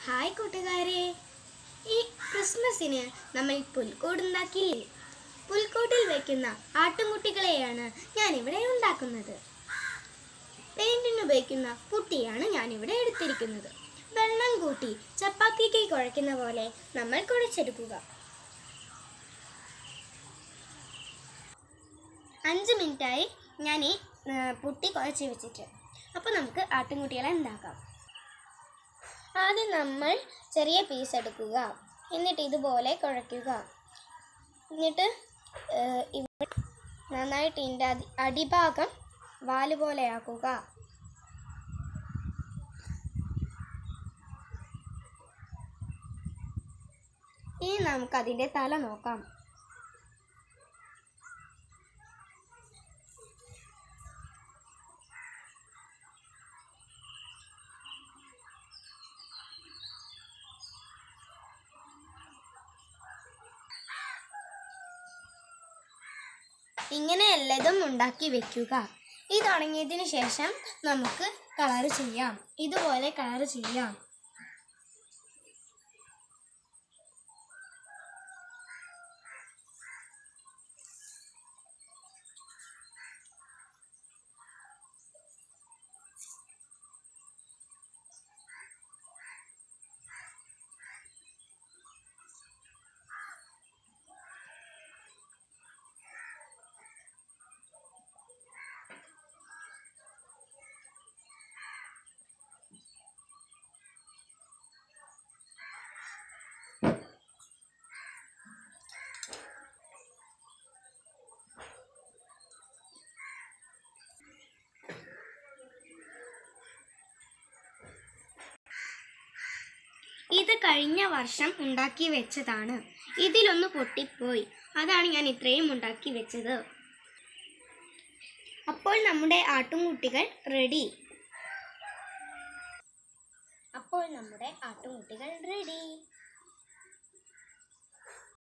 hi കൂട്ടുകാരെ ഈ ക്രിസ്മസിന് നമ്മൾ പുൽക്കൂടുണ്ടാക്കില്ലേ പുൽക്കൂട്ടിൽ വെക്കുന്ന ആട്ടുംകുട്ടികളെയാണ് ഞാനിവിടെ ഉണ്ടാക്കുന്നത് പെയിന്റിന് ഉപയോഗിക്കുന്ന പുട്ടിയാണ് ഞാനിവിടെ എടുത്തിരിക്കുന്നത് വെള്ളം കൂട്ടി ചപ്പാത്തിക്ക് കുഴയ്ക്കുന്ന പോലെ നമ്മൾ കുഴച്ചെടുക്കുക അഞ്ച് മിനിറ്റായി ഞാൻ ഈ ആ, പുട്ടി കുഴച്ച് വെച്ചിട്ട് അപ്പോൾ നമുക്ക് ആട്ടിൻകുട്ടികളെ ഉണ്ടാക്കാം ആദ്യം നമ്മൾ ചെറിയ പീസ് എടുക്കുക എന്നിട്ട് ഇതുപോലെ കുഴയ്ക്കുക എന്നിട്ട് ഏഹ്, ഇവിടെ നന്നായിട്ട് ഇതിൻ്റെ അടി അടിഭാഗം വാല് പോലെ ആക്കുക ഇനി നമുക്ക് അതിൻ്റെ തല നോക്കാം ഇങ്ങനെ എല്ലതും ഉണ്ടാക്കി വെക്കുക ഇത് ഉണങ്ങിയതിന് ശേഷം നമുക്ക് കളർ ചെയ്യാം ഇതുപോലെ കളർ ചെയ്യാം ഇത് കഴിഞ്ഞ വർഷം ഉണ്ടാക്കി വെച്ചതാണ് ഇതിലൊന്ന് പൊട്ടിപ്പോയി അതാണ് ഞാൻ ഇത്രയും ഉണ്ടാക്കി വെച്ചത് അപ്പോൾ നമ്മുടെ ആട്ടുംകുട്ടികൾ റെഡി അപ്പോൾ നമ്മുടെ ആട്ടുംകുട്ടികൾ റെഡി